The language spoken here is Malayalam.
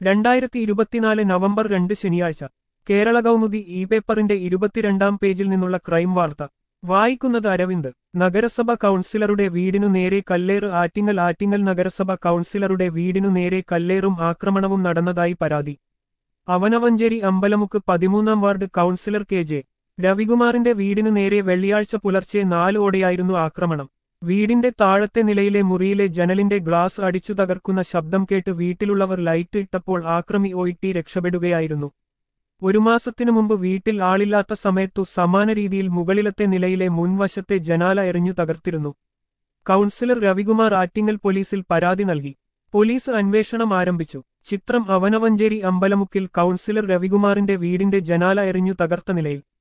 രണ്ടായിരത്തി ഇരുപത്തിനാല് നവംബർ രണ്ട് ശനിയാഴ്ച കേരള കൗമുദി ഇ പേപ്പറിന്റെ ഇരുപത്തിരണ്ടാം പേജിൽ നിന്നുള്ള ക്രൈം വാർത്ത വായിക്കുന്നത് അരവിന്ദ് നഗരസഭ കൗൺസിലറുടെ വീടിനു നേരെ കല്ലേറ് ആറ്റിങ്ങൽ ആറ്റിങ്ങൽ നഗരസഭ കൗൺസിലറുടെ വീടിനു നേരെ കല്ലേറും ആക്രമണവും നടന്നതായി പരാതി അവനവഞ്ചേരി അമ്പലമുക്ക് പതിമൂന്നാം വാർഡ് കൗൺസിലർ കെ ജെ രവികുമാറിന്റെ വീടിനു നേരെ വെള്ളിയാഴ്ച പുലർച്ചെ നാലോടെയായിരുന്നു ആക്രമണം വീടിന്റെ താഴത്തെ നിലയിലെ മുറിയിലെ ജനലിന്റെ ഗ്ലാസ് അടിച്ചു തകർക്കുന്ന ശബ്ദം കേട്ട് വീട്ടിലുള്ളവർ ലൈറ്റ് ഇട്ടപ്പോൾ ആക്രമി ഒയിട്ടി രക്ഷപ്പെടുകയായിരുന്നു ഒരു മാസത്തിനു മുമ്പ് വീട്ടിൽ ആളില്ലാത്ത സമയത്തു സമാന രീതിയിൽ മുകളിലത്തെ നിലയിലെ മുൻവശത്തെ ജനാല എറിഞ്ഞു തകർത്തിരുന്നു കൗൺസിലർ രവികുമാർ ആറ്റിങ്ങൽ പോലീസിൽ പരാതി നൽകി പോലീസ് അന്വേഷണം ആരംഭിച്ചു ചിത്രം അവനവഞ്ചേരി അമ്പലമുക്കിൽ കൗൺസിലർ രവികുമാറിന്റെ വീടിന്റെ ജനാല എറിഞ്ഞു തകർത്ത നിലയിൽ